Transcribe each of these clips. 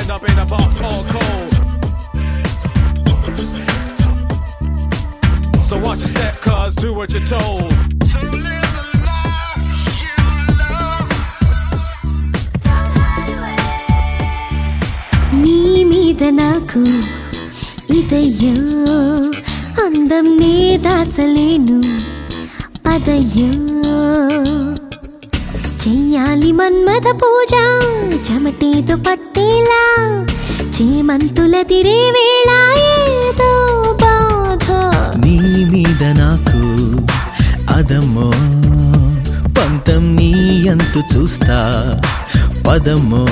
end up in a box all cold. So watch your step, cuz do what you're told. So live the life you love. నీ మీద నాకు ఇదయ్యో అందం నే దాచలేను పదయ్యో చెయ్యాలి మన్మథ పూజ చెమటేతో పట్టేలా చేమంతుల తిరే వేళ ఏదో బాధ నీ మీద నాకు అదమ్మో పంతం నీ అంతు చూస్తా పదమ్మో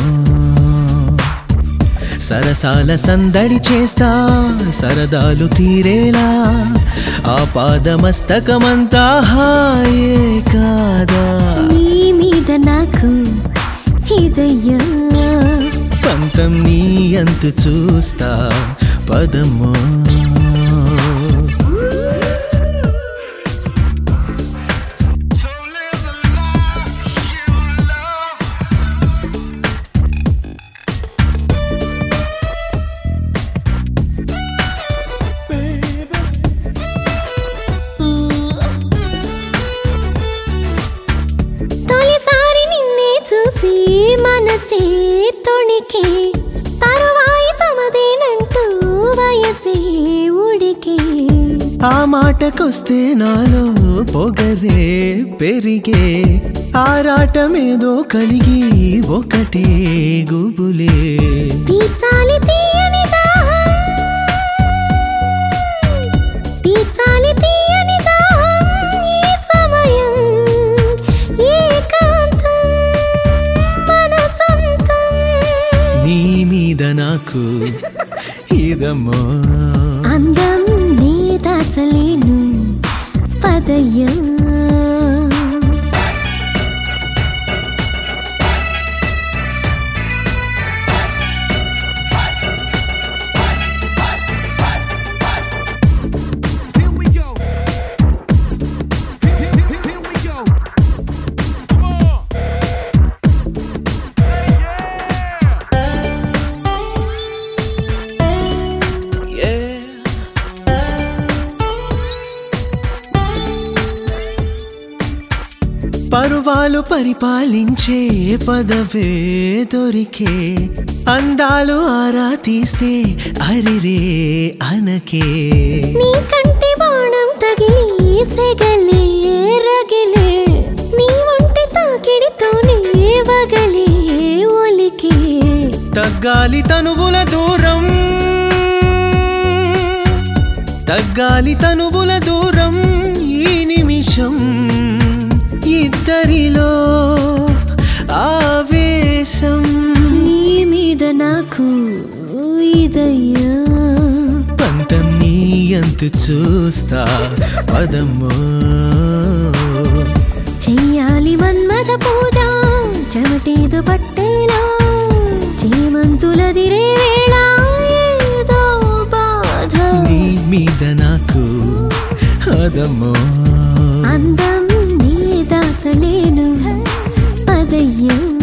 సరసాల సందడి చేస్తా సరదాలు తీరేలా ఆ పాదమస్తకమంతా హాయే కాదా నీ మీద నాకు ఇదయ్యో పంతం నీ అంతు చూస్తా పదమ్మో So live the life you love. తొలిసారి నిన్నే చూసి మనసే తొణికి తరువాయి తమదేనంటూ వయసే ఉడికి ఆ మాటకొస్తే నాలో పొగరే పెరిగే ఆరాటమేదో కలిగి ఒకటే గుబులే తీర్చాలి తీయని దాహం తీర్చాలి తీయని దాహం ఈ సమయం ఏకాంతం మన సొంతం నీ మీద నాకు ఇదమ్మో అందం నీ దాచలేను పదయ్యో Here we go. Here, here, here, here we go. Come on. Say yeah. పరువాలు పరిపాలించే పదవే దొరికే అందాలు ఆరా తీస్తే అరిరే అనకే నీ కంటి బాణం తగిలి సెగలే రగిలే నీ ఒంటి తాకిడితోనే వగలే ఒలికే తగ్గాలి తనువుల దూరం తగ్గాలి తనువుల దూరం ఈ నిమిషం ఇద్దరిలో ఆవేశం నీ మీద నాకు ఇదయ్యా పంతం నీ అంతు చూస్తా పదమ్మో చెయ్యాలి మన్మథ పూజ చెమటేదు పట్టేలా చేమంతులదిరే వేళ ఏదో బాధ నీ మీద నాకు అదమ్మో అందం నీ దాచలేను పదయ్యో